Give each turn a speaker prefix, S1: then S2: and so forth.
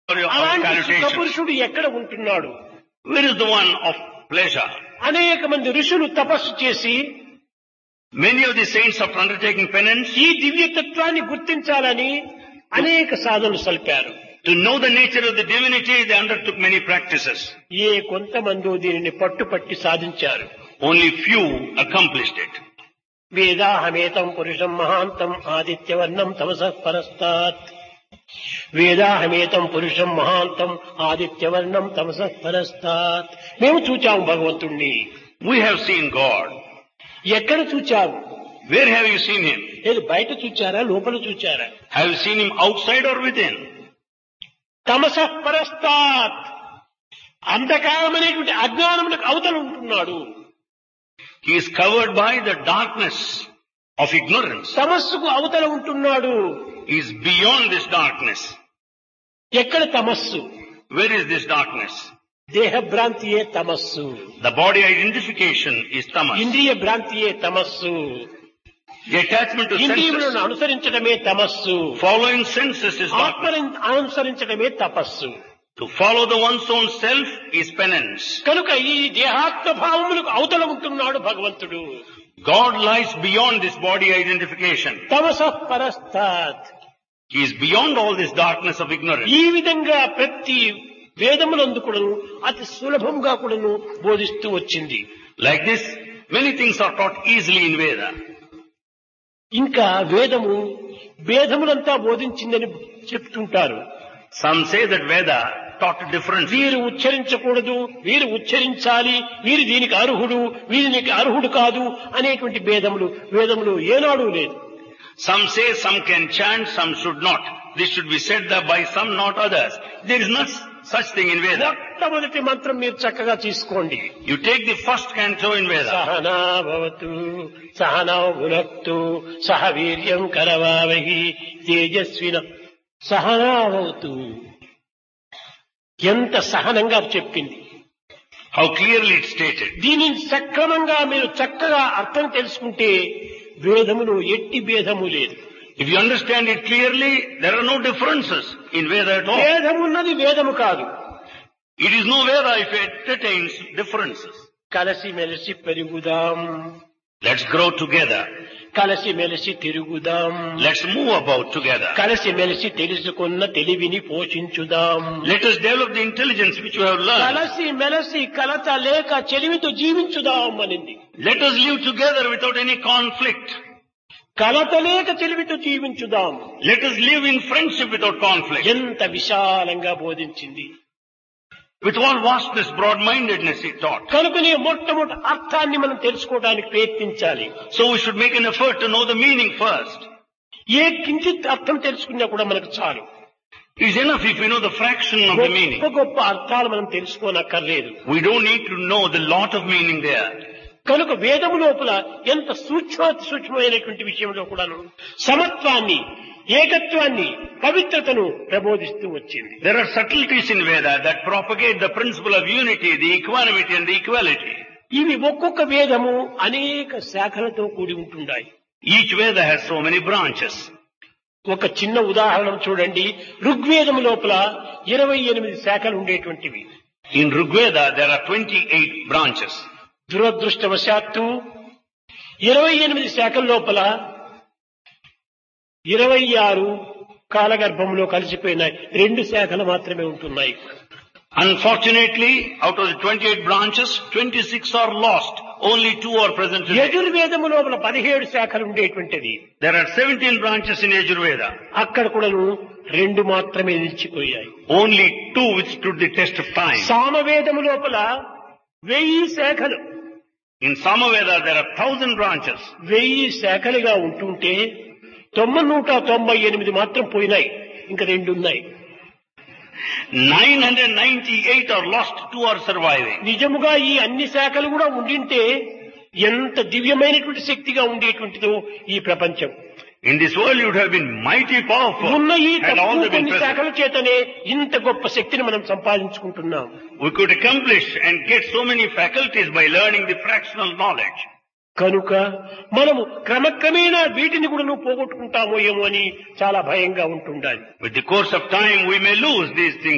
S1: your
S2: అలాంటి
S1: salutations.
S2: సుఖపురుషుడు ఎక్కడ ఉంటున్నాడు
S1: Where is the one of pleasure?
S2: అనేక మంది ఋషులు తపస్సు చేసి
S1: Many of the saints after undertaking penance
S2: ఈ దివ్యతత్వాన్ని గుర్తించాలని అనేక సాధనలు సల్పారు
S1: to know the nature of the divinity they undertook many practices.
S2: ఏ కొంతమందో దీనిని పట్టుపట్టి సాధించారు
S1: Only few accomplished it.
S2: వేదాహమేతం పురుషం మహాంతం ఆదిత్యవర్ణం తమస పరస్తాత్ వేదాహమేతం పురుషం మహాంతం ఆదిత్యవర్ణం తమస పరస్తాత్ మేము చూచాము భగవంతుణ్ణి
S1: We have seen God.
S2: ఎక్కడ చూచాము
S1: Where have you seen Him?
S2: లేదు బయట చూచారా లోపల చూచారా
S1: Have you seen Him outside or within?
S2: తమస పరస్తాత్ అంధకారమనేటువంటి అజ్ఞానములకు అవతల ఉంటున్నాడు
S1: He is covered by the darkness of ignorance.
S2: తమస్సుకు అవతల ఉంటున్నాడు
S1: He is beyond this darkness.
S2: ఎక్కడ తమస్సు
S1: Where is this darkness?
S2: దేహ భ్రాంతియే తమస్సు
S1: The body identification is tamas.
S2: ఇంద్రియ భ్రాంతియే తమస్సు
S1: The attachment to
S2: ఇంద్రియములను
S1: senses.
S2: అనుసరించడమే తమస్సు
S1: Following senses is darkness.
S2: ఆత్మని అనుసరించడమే తపస్సు
S1: To follow the one's own self is penance.
S2: కనుక ఈ దేహాత్మ భావములకు అవతల ఉంటున్నాడు భగవంతుడు
S1: God lies beyond this body identification.
S2: తమస పరస్తాత్
S1: He is beyond all this darkness of ignorance.
S2: ఈ విధంగా ప్రతి వేదములందు కూడాను అతి సులభంగా కూడాను బోధిస్తూ వచ్చింది
S1: Like this, many things are taught easily in Veda.
S2: ఇంకా వేదము భేదములంతా బోధించిందని చెప్తుంటారు
S1: Some say that Veda taught differently.
S2: వీరు ఉచ్చరించకూడదు వీరు ఉచ్చరించాలి వీరు దీనికి అర్హుడు వీరికి అర్హుడు కాదు అనేటువంటి భేదములు వేదములు ఏనాడు లేదు
S1: Some say some can chant, some should not. This should be said that by some, not others. There is not such thing in Veda.
S2: మొట్టమొదటి మంత్రం మీరు చక్కగా తీసుకోండి
S1: You take the first canto in Veda.
S2: Sahana భవతు సహనౌ భునక్తు సహ వీర్యం కరవావహి తేజస్విన సహనా భవతు ఎంత సహనంగా చెప్పింది
S1: How clearly it's stated.
S2: దీనిని సక్రమంగా మీరు చక్కగా అర్థం తెలుసుకుంటే వేదములు ఎట్టి భేదము లేదు
S1: If you understand it clearly, there are no differences in Veda at all.
S2: భేదమున్నది వేదము కాదు
S1: It is no Veda if it entertains differences.
S2: కలసి మెలిసి పెరుగుదాం
S1: Let's grow together.
S2: కలసి మెలిసి తిరుగుదాం
S1: Let's move about together.
S2: కలసి మెలిసి తెలుసుకున్న తెలివిని పోషించుదాం
S1: Let us develop the intelligence which we have learned.
S2: కలసి మెలసి కలత లేక చెలిమితో జీవించుదాం అనింది
S1: Let us live together without any conflict.
S2: కలత లేక చెలిమితో జీవించుదాం
S1: Let us live in friendship without conflict.
S2: ఎంత విశాలంగా బోధించింది
S1: With all vastness, broad-mindedness he taught.
S2: కనుకనే మొట్టమొదటి అర్థాన్ని మనం తెలుసుకోవడానికి ప్రయత్నించాలి
S1: So we should make an effort to know the meaning first.
S2: ఏ కించిత్ అర్థం తెలుసుకున్నా కూడా మనకు చాలు
S1: It is enough if we know the fraction of the meaning.
S2: గొప్ప గొప్ప అర్థాలు మనం తెలుసుకోనక్కర్లేదు
S1: We don't need to know the lot of meaning there.
S2: కనుక వేదము లోపల ఎంత సూక్ష్మ సూక్ష్మమైనటువంటి విషయంలో కూడాను సమత్వాన్ని ఏకత్వాన్ని పవిత్రతను ప్రబోధిస్తూ వచ్చింది
S1: There are subtleties in Veda that propagate the principle of unity, the equanimity and the equality.
S2: ఇవి ఒక్కొక్క వేదము అనేక శాఖలతో కూడి ఉంటున్నాయి
S1: Each Veda has so many branches.
S2: ఒక చిన్న ఉదాహరణ చూడండి ఋగ్వేదము లోపల ఇరవై ఎనిమిది శాఖలు ఉండేటువంటివి
S1: In Rigveda, there are 28 branches.
S2: దురదృష్టవశాత్తు ఇరవై ఎనిమిది శాఖల లోపల ఇరవై ఆరు కాలగర్భంలో కలిసిపోయినాయి రెండు శాఖలు మాత్రమే ఉంటున్నాయి
S1: Unfortunately, out of the 28 branches, 26 are lost. Only two are present today.
S2: యజుర్వేదము లోపల పదిహేడు శాఖలు ఉండేటువంటిది
S1: There are 17 branches in Yajurveda.
S2: అక్కడ కూడాను రెండు మాత్రమే నిలిచిపోయాయి
S1: Only two which stood the test of time.
S2: సామవేదము లోపల వెయ్యి శాఖలు
S1: In Samaveda, there are thousand branches.
S2: వెయ్యి శాఖలుగా ఉంటుంటే తొమ్మిది నూట తొంభై ఎనిమిది మాత్రం పోయినాయి ఇంకా రెండు ఉన్నాయి
S1: 998 are lost, two are surviving.
S2: నిజముగా ఈ అన్ని శాఖలు కూడా ఉండింటే ఎంత దివ్యమైనటువంటి శక్తిగా ఉండేటువంటిదో ఈ ప్రపంచం
S1: In this world, you would have been mighty powerful
S2: ఉన్న ఈ
S1: had all
S2: తక్కువ
S1: they been
S2: కొన్ని
S1: present.
S2: శాఖల చేతనే ఇంత గొప్ప శక్తిని మనం సంపాదించుకుంటున్నాం
S1: We could accomplish and get so many faculties by learning the fractional knowledge.
S2: కనుక మనము క్రమక్రమేణా వీటిని కూడా నువ్వు పోగొట్టుకుంటామో ఏమో అని చాలా భయంగా ఉంటుండాలి
S1: With the course of time, we may lose these things